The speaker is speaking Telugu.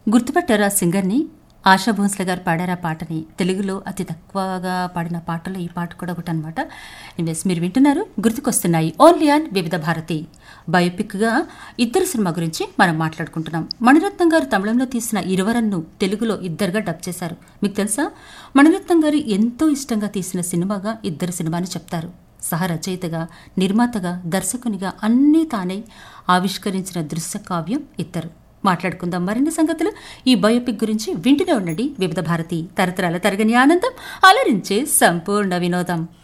గుర్తుపట్టారా సింగర్ని ఆశా భోన్స్లే గారు పాడారు ఆ పాటని తెలుగులో అతి తక్కువగా పాడిన పాటలో ఈ పాట కూడా ఒకటి అనమాట ఎస్ మీరు వింటున్నారు గుర్తుకొస్తున్నాయి ఓన్లీ ఆన్ వివిధ భారతి బయోపిక్గా ఇద్దరు సినిమా గురించి మనం మాట్లాడుకుంటున్నాం మణిరత్నం గారు తమిళంలో తీసిన ఇరువరన్ను తెలుగులో ఇద్దరుగా డబ్ చేశారు మీకు తెలుసా మణిరత్నం గారు ఎంతో ఇష్టంగా తీసిన సినిమాగా ఇద్దరు సినిమాని చెప్తారు సహ రచయితగా నిర్మాతగా దర్శకునిగా అన్నీ తానే ఆవిష్కరించిన దృశ్య కావ్యం ఇద్దరు మాట్లాడుకుందాం మరిన్ని సంగతులు ఈ బయోపిక్ గురించి వింటూనే ఉండండి వివిధ భారతి తరతరాల తరగని ఆనందం అలరించే సంపూర్ణ వినోదం